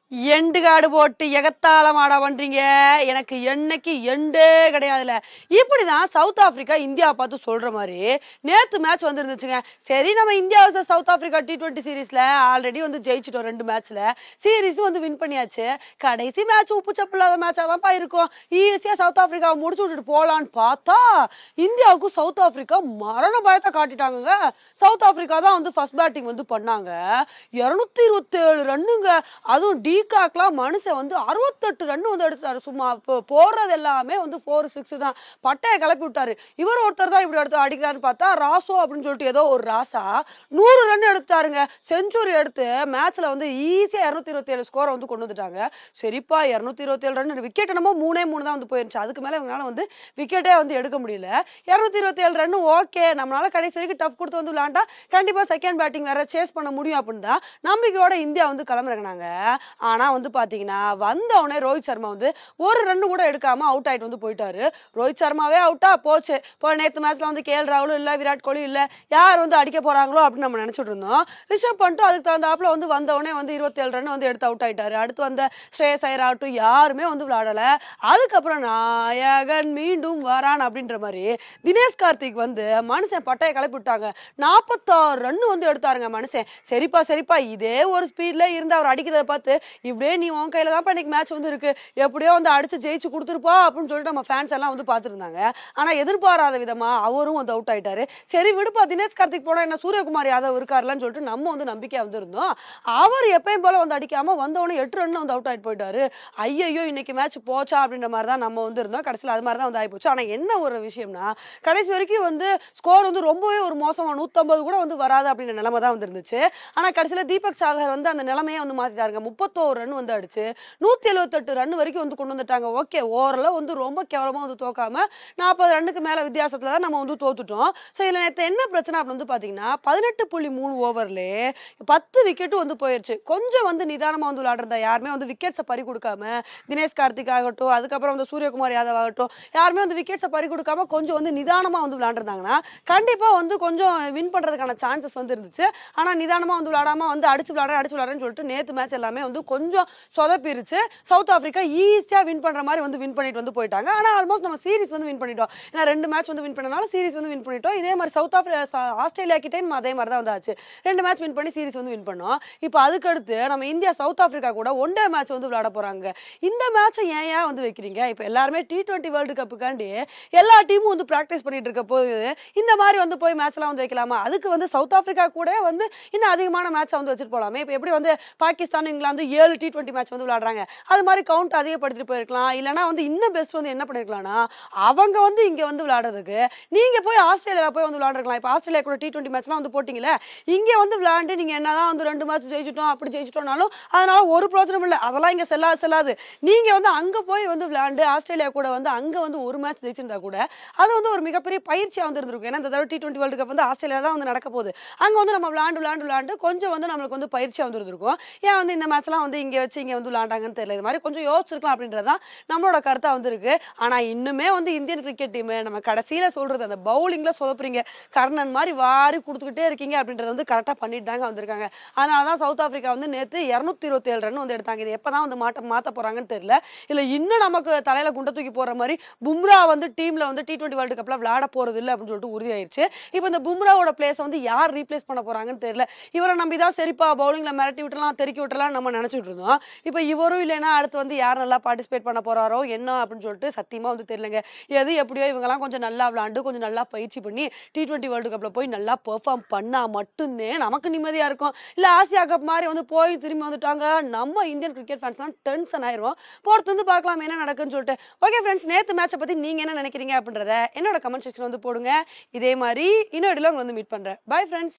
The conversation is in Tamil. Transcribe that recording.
எண்டு காடு போட்டு எகத்தாளமாடா பண்றீங்க எனக்கு என்னைக்கு எண்டே கிடையாதுல இப்படிதான் சவுத் ஆப்பிரிக்கா இந்தியா பார்த்து சொல்ற மாதிரி நேத்து மேட்ச் வந்துருந்துச்சுங்க சரி நம்ம India vs South Africa T twenty சீரீஸ்ல ஆல்ரெடி வந்து ஜெயிச்சிட்டோம் ரெண்டு மேட்ச்ல சீரீஸும் வந்து வின் பண்ணியாச்சு கடைசி மேட்ச் உப்பு சப்பு இல்லாத மேட்சாக தான்ப்பா இருக்கும் ஈஸியா சவுத் ஆப்பிரிக்காவை முடிச்சு விட்டுட்டு போலான்னு பார்த்தா இந்தியாவுக்கும் சவுத் ஆப்பிரிக்கா மரண பயத்தை காட்டிட்டாங்கங்க சவுத் ஆப்பிரிக்கா தான் வந்து ஃபர்ஸ்ட் பேட்டிங் வந்து பண்ணாங்க இரநூத்தி இருபத்தேழு ரன்னுங்க அதுவும் டீகாக்லாம் மனுஷன் வந்து அறுபத்தெட்டு ரன் வந்து அடிச்சிட்டாரு சும்மா போ- போடுறது எல்லாமே வந்து ஃபோர் சிக்ஸ் தான் பட்டையை கிளப்பி விட்டாரு இவர் ஒருத்தர் தான் இப்படி எடுத்து அடிக்கிறான்னு பார்த்தா ராசோ அப்படின்னு சொல்லிட்டு ஏதோ ஒரு ராசா நூறு ரன் எடுத்தாருங்க செஞ்சுரி எடுத்து மேட்ச்ல வந்து ஈஸியாக இரநூத்தி இருபத்தேழு ஸ்கோரை வந்து கொண்டு வந்துட்டாங்க சரிப்பா இரநூத்தி இருபத்தேழு ரன் விக்கெட் என்னமோ மூணே மூணு தான் வந்து போயிருந்துச்சு அதுக்கு மேலே இவங்களால வந்து விக்கெட்டே வந்து எடுக்க முடியல இரநூத்தி இருபத்தேழு ரன் ஓகே நம்மளால கடைசி வரைக்கும் டஃப் கொடுத்து வந்து விளாண்டா கண்டிப்பா செகண்ட் பேட்டிங் வேற சேஸ் பண்ண முடியும் அப்படின்னு தான் நம்பிக்கையோட இந்தியா வந்து களமிறங்கினாங்க ஆனா வந்து பாத்தீங்கன்னா வந்த உடனே ரோஹித் சர்மா வந்து ஒரு ரன் கூட எடுக்காம அவுட் ஆயிட்டு வந்து போயிட்டாரு ரோஹித் சர்மாவே அவுட்டா போச்சு இப்போ நேத்து மேட்ச்ல வந்து கேஎல் ராகுலும் இல்ல விராட் கோலி இல்ல யார் வந்து அடிக்க போறாங்களோ அப்படின்னு நம்ம நினைச்சிட்டு இருந்தோம் ரிஷப் பண்ணிட்டு அதுக்கு தகுந்தாப்புல வந்து வந்த உடனே வந்து இருபத்தேழு ரன் வந்து எடுத்து அவுட் ஆயிட்டாரு அடுத்து வந்த ஸ்ரேயஸ் ஐயர் ஆகட்டும் யாருமே வந்து விளையாடல அதுக்கப்புறம் நாயகன் மீண்டும் வரான் அப்படின்ற மாதிரி தினேஷ் கார்த்திக் வந்து மனுஷன் பட்டையை கிளப்பி விட்டாங்க நாற்பத்தாறு ரன் வந்து எடுத்தாருங்க மனுஷன் சரிப்பா சரிப்பா இதே ஒரு ஸ்பீட்ல இருந்து அவர் அடிக்கிறத பார்த்து இப்படியே நீ உன் கையில தான் இன்னைக்கு மேட்ச் வந்து இருக்கு எப்படியோ வந்து அடிச்சு ஜெயிச்சு கொடுத்துருப்பா அப்படின்னு சொல்லிட்டு நம்ம ஃபேன்ஸ் எல்லாம் வந்து பார்த்துருந்தாங்க ஆனா எதிர்பாராத விதமா அவரும் வந்து அவுட் ஆயிட்டாரு சரி விடுப்பா தினேஷ் கார்த்திக் போனா என்ன சூரியகுமார் யாதவ் இருக்காருலன்னு சொல்லிட்டு நம்ம வந்து நம்பிக்கையா வந்து இருந்தோம் அவர் எப்பயும் போல வந்து அடிக்காம வந்தவொடனே எட்டு ரன் வந்து அவுட் ஆயிட்டு போயிட்டாரு ஐயையோ இன்னைக்கு மேட்ச் போச்சா அப்படின்ற மாதிரி தான் நம்ம வந்து இருந்தோம் கடைசியில் அது மாதிரி தான் வந்து ஆயிப்போச்சு ஆனா என்ன ஒரு விஷயம்னா கடைசி வரைக்கும் வந்து ஸ்கோர் வந்து ரொம்பவே ஒரு மோசமா நூற்றம்பது கூட வந்து வராது அப்படின்ற நிலைமை தான் வந்து இருந்துச்சு ஆனா கடைசியில் தீபக் சாகர் வந்து அந்த நிலைமையை வந்து மாத்திட்டாருங்க முப்பத்தோரு ரன் வந்து அடிச்சு நூத்தி எழுபத்தெட்டு ரன் வரைக்கும் வந்து கொண்டு வந்துட்டாங்க ஓகே ஓரளவு வந்து ரொம்ப கேவலமா வந்து தோக்காம நாற்பது ரன்னுக்கு மேல வித்தியாசத்துல தான் நம்ம வந்து தோத்துட்டோம் ஸோ இதுல நேற்று என்ன பிரச்சனை அப்படின்னு வந்து பாத்தீங்கன்னா பதினெட்டு புள்ளி மூணு ஓவர்லே பத்து விக்கெட்டும் வந்து போயிருச்சு கொஞ்சம் வந்து நிதானமா வந்து விளையாடுறதா யாருமே வந்து விக்கெட்ஸை பறி கொடுக்காம தினேஷ் கார்த்திக் ஆகட்டும் அதுக்கப்புறம் வந்து சூரியகுமார் யாதவ் ஆகட்டும் யாருமே வந்து விக்கெட்ஸை பறி கொடுக்காம கொஞ்சம் வந்து நிதானமா வந்து விளையாண்டுருந்தாங்கன்னா கண்டிப்பா வந்து கொஞ்சம் வின் பண்றதுக்கான சான்சஸ் வந்து இருந்துச்சு ஆனா நிதானமா வந்து விளையாடாம வந்து அடிச்சு விளையாடுறேன் அடிச்சு விளையாடுறேன்னு சொல்லிட்டு நேத்து மேட்ச் எல்லாமே வந்து கொஞ்சம் சொதப்பிருச்சு சவுத் ஆப்பிரிக்கா ஈஸியா வின் பண்ற மாதிரி வந்து வின் பண்ணிட்டு வந்து போயிட்டாங்க ஆனா ஆல்மோஸ்ட் நம்ம சீரிஸ் வந்து வின் பண்ணிட்டோம் ஏன்னா ரெண்டு மேட்ச் வந்து வின் பண்ணனால சீரிஸ் வந்து வின் பண்ணிட்டோம் இதே மாதிரி சவுத் ஆப்பிரிக்கா ஆஸ்திரேலியா கிட்டே நம்ம அதே மாதிரி தான் வந்து ஆச்சு ரெண்டு மேட்ச் வின் பண்ணி சீரிஸ் வந்து வின் பண்ணோம் இப்போ அதுக்கடுத்து நம்ம இந்தியா சவுத் ஆப்பிரிக்கா கூட ஒன் டே மேட்ச் வந்து விளையாட போறாங்க இந்த மேட்சை ஏன் ஏன் வந்து வைக்கிறீங்க இப்போ எல்லாருமே டி டுவெண்ட்டி வேர்ல்டு கப்புக்காண்டி எல்லா டீமும் வந்து ப்ராக்டிஸ் பண்ணிட்டு இருக்க போது இந்த மாதிரி வந்து போய் மேட்ச்லாம் வந்து வைக்கலாமா அதுக்கு வந்து சவுத் ஆப்பிரிக்கா கூட வந்து இன்னும் அதிகமான மேட்ச் வந்து வச்சுட்டு போலாமே இப்போ எப்படி வந்து பாகிஸ்தான் இங்கிலாந்து ஏழு டி டுவெண்ட்டி மேட்ச் வந்து விளையாடுறாங்க அது மாதிரி கவுண்ட் அதிகப்படுத்திட்டு போயிருக்கலாம் இல்லைனா வந்து இன்னும் பெஸ்ட் வந்து என்ன பண்ணிருக்கலாம்னா அவங்க வந்து இங்க வந்து விளையாடுறதுக்கு நீங்க போய் ஆஸ்திரேலியால போய் வந்து விளையாண்டுருக்கலாம் இப்போ ஆஸ்திரேலியா கூட டி டுவெண்ட்டி மேட்ச்லாம் வந்து போட்டிங்களே இங்க வந்து விளையாண்டு நீங்க என்னதான் வந்து ரெண்டு மேட்ச் ஜெயிச்சிட்டோம் அப்படி ஜெயிச்சிட்டோம்னாலும் அதனால ஒரு பிரோஜனம் இல்லை அதெல்லாம் இங்க செல்லாது செல்லாது நீங்க வந்து அங்க போய் வந்து விளையாண்டு ஆஸ்திரேலியா கூட வந்து அங்க வந்து ஒரு மேட்ச் ஜெயிச்சிருந்தா கூட அது வந்து ஒரு மிகப்பெரிய பயிற்சியா வந்து இருந்திருக்கும் ஏன்னா இந்த தடவை டி டுவெண்ட்டி வேர்ல்டு கப் வந்து ஆஸ்திரேலியா தான் வந்து நடக்க போகுது அங்க வந்து நம்ம விளையாண்டு விளையாண்டு விளையாண்டு கொஞ்சம் வந்து நம்மளுக்கு வந்து பயிற்சியா வந்து இருந்திருக்கும் ஏன் வந்து இந்த மேட்ச்லாம் வந்து இங்க வச்சு இங்க வந்து விளையாண்டாங்கன்னு தெரியல இது மாதிரி கொஞ்சம் யோசிச்சிருக்கலாம் அப்படின்றதான் நம்மளோட கருத்தா வந்து இருக்கு ஆனா இன்னுமே வந்து இந்தியன் கிரிக்கெட் டீம் நம்ம கடைசியில சொல்றது அந்த பவுலிங்ல சொதப்புறீங்க கர்ணன் மாதிரி வாரி கொடுத்துக்கிட்டே இருக்கீங்க அப்படின்றத வந்து கரெக்டா பண்ணிட்டு தாங்க வந்திருக்காங்க அதனால தான் சவுத் ஆப்பிரிக்கா வந்து நேத்து இரநூத்தி இருபத்தி ஏழு ரன் வந்து எடுத்தாங்க இது எப்பதான் வந்து மாட்ட மாத்த போறாங்கன்னு தெரியல இல்ல இன்னும் நமக்கு தலையில குண்டை தூக்கி போற மாதிரி பும்ரா வந்து டீம்ல வந்து டி டுவெண்ட்டி வேர்ல்டு கப்ல விளையாட போறது இல்லை அப்படின்னு சொல்லிட்டு உறுதியாயிருச்சு இப்போ இந்த பும்ராவோட பிளேஸை வந்து யார் ரீப்ளேஸ் பண்ண போறாங்கன்னு தெரியல இவரை நம்பி தான் சரிப்பா பவுலிங்ல மிரட்டி விட்டுலாம் தெருக்கி விட்டுலாம் நம்ம நினைச்சிட்டு இருந்தோம் இப்போ இவரும் இல்லைன்னா அடுத்து வந்து யார் நல்லா பார்ட்டிசிபேட் பண்ண போறாரோ என்ன அப்படின்னு சொல்லிட்டு சத்தியமா வந்து தெரியலங்க எது எப்படியோ இவங்கெல்லாம் கொஞ்சம் நல்லா விளாண்டு கொஞ்சம் நல்லா பயிற்சி பண்ணி டி டுவெண்ட்டி வேர்ல்டு கப்ல போய் நல்லா பெர்ஃபார்ம் பண்ணா மட்டும்தான் நமக்கு நிம்மதியா இருக்கும் இல்ல ஆசியா கப் மாதிரி வந்து போய் திரும்பி வந்துட்டாங்க நம்ம இந்தியன் கிரிக்கெட் ஃபேன்ஸ்லாம் டென்ஷன் ஆயிருவோம் பொறுத்து வந்து பார்க்கலாம் என்ன நடக்குன்னு சொல்லிட்டு ஓகே ஃப்ரெண்ட்ஸ் நேத்து மேட்சை பத்தி நீங்க என்ன நினைக்கிறீங்க அப்படின்றத என்னோட கமெண்ட் செக்ஷன் வந்து போடுங்க இதே மாதிரி இன்னொரு உங்களை வந்து மீட் பண்றேன் பை ஃப்ரெண்ட்ஸ்